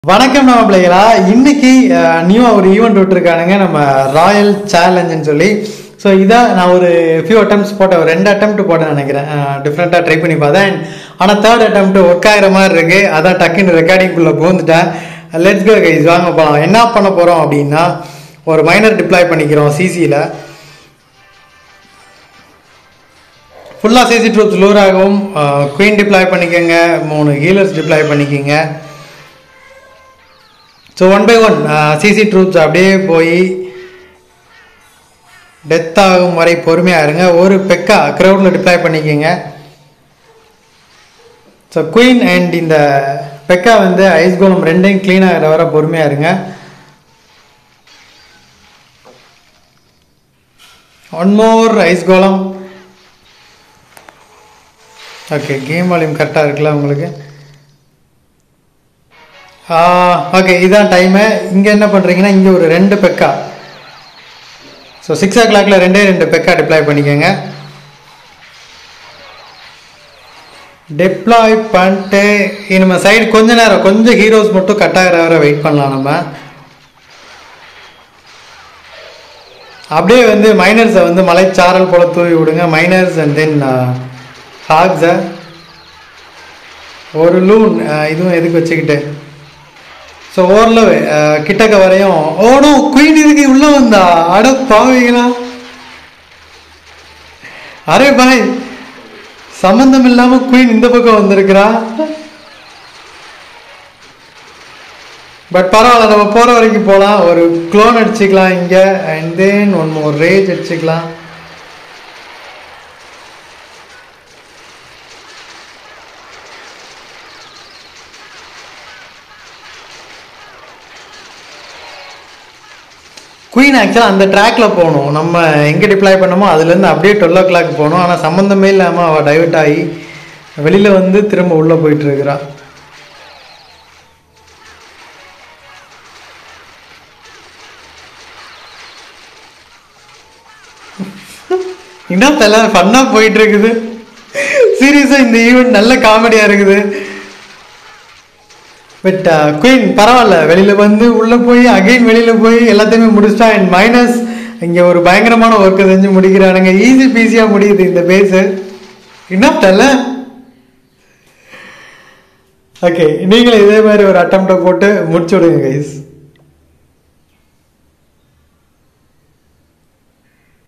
வணக்கம் நம்ம பிள்ளைகளா இன்னைக்கு நியூவாக ஒரு ஈவெண்ட் விட்டுருக்கானுங்க நம்ம ராயல் சேலஞ்சுன்னு சொல்லி ஸோ இதான் நான் ஒரு ஃபியூ அட்டம்ப்ட்ஸ் போட்டேன் ஒரு ரெண்டு அட்டம்ப்ட் போட்டேன் நினைக்கிறேன் டிஃப்ரெண்ட்டாக ட்ரை பண்ணி பார்த்தேன் ஆனால் தேர்ட் அட்டம்ப்ட் ஒர்க் ஆகிற மாதிரி இருக்கு அதான் டக்குன்னு ரெக்கார்டிங்குள்ளே போந்துட்டேன் லெட்ஸ் கோ கைஸ் வாங்க போகலாம் என்ன பண்ண போகிறோம் அப்படின்னா ஒரு மைனர் டிப்ளாய் பண்ணிக்கிறோம் சிசியில் ஃபுல்லாக சிசி ட்ரூப்ஸ் லூர் ஆகும் குயின் டிப்ளாய் பண்ணிக்கோங்க மூணு ஹீலர்ஸ் டிப்ளாய் பண்ணிக்கோங்க so one by one CC troops அப்படியே போய் டெத் ஆகும் வரை பொறுமையாக இருங்க ஒரு பெக்கா க்ரௌடில் டிப்ளாய் பண்ணிக்கோங்க ஸோ குயின் அண்ட் இந்த பெக்கா வந்து ஐஸ் கோலம் ரெண்டையும் க்ளீன் ஆகிற வரை பொறுமையாக இருங்க one more ice golem okay game volume கரெக்டாக இருக்குல்ல உங்களுக்கு ஓகே இதான் டைமு இங்கே என்ன பண்ணுறீங்கன்னா இங்கே ஒரு ரெண்டு பெக்கா ஸோ சிக்ஸ் ஓ கிளாக்ல ரெண்டே ரெண்டு பெக்கா டிப்ளாய் பண்ணிக்கோங்க டிப்ளாய் பண்ணிட்டு நம்ம சைடு கொஞ்ச நேரம் கொஞ்சம் ஹீரோஸ் மட்டும் கட் ஆகிற வரை வெயிட் பண்ணலாம் நம்ம அப்படியே வந்து மைனர்ஸை வந்து மலைச்சாரல் போல தூவி விடுங்க மைனர்ஸ் அண்ட் தென் ஹாக்ஸை ஒரு லூன் இதுவும் எதுக்கு வச்சுக்கிட்டு ஸோ ஓரளவு கிட்டக்க வரையும் ஓடும் குயின் இதுக்கு உள்ள வந்தா அட பாவீங்களா அரே பாய் சம்பந்தம் இல்லாம குயின் இந்த பக்கம் வந்திருக்கிறா பட் பரவாயில்ல நம்ம போற வரைக்கும் போகலாம் ஒரு க்ளோன் அடிச்சுக்கலாம் இங்க and then one more rage அடிச்சுக்கலாம் குயின் ஆக்சுவலாக அந்த ட்ராக்ல போகணும் நம்ம எங்கே டிப்ளாய் பண்ணமோ அதுலேருந்து அப்படியே டுவெல் ஓ கிளாக் போகணும் ஆனால் சம்மந்தமே இல்லாமல் அவள் டைவர்ட் ஆகி வெளியில் வந்து திரும்ப உள்ளே போயிட்டு இருக்கிறா என்ன தெரியல ஃபன்னாக போயிட்டு இருக்குது சீரியஸாக இந்த ஈவெண்ட் நல்ல காமெடியாக இருக்குது பட் குயின் பரவாயில்ல வெளியில் வந்து உள்ளே போய் அகைன் வெளியில் போய் எல்லாத்தையுமே முடிச்சிட்டா அண்ட் மைனஸ் இங்கே ஒரு பயங்கரமான ஒர்க்கை செஞ்சு முடிக்கிறானுங்க ஈஸி பீஸியாக முடியுது இந்த பேஸு என்ன தெரியல ஓகே நீங்களும் இதே மாதிரி ஒரு அட்டம்ப்டை போட்டு முடிச்சு விடுங்க கைஸ்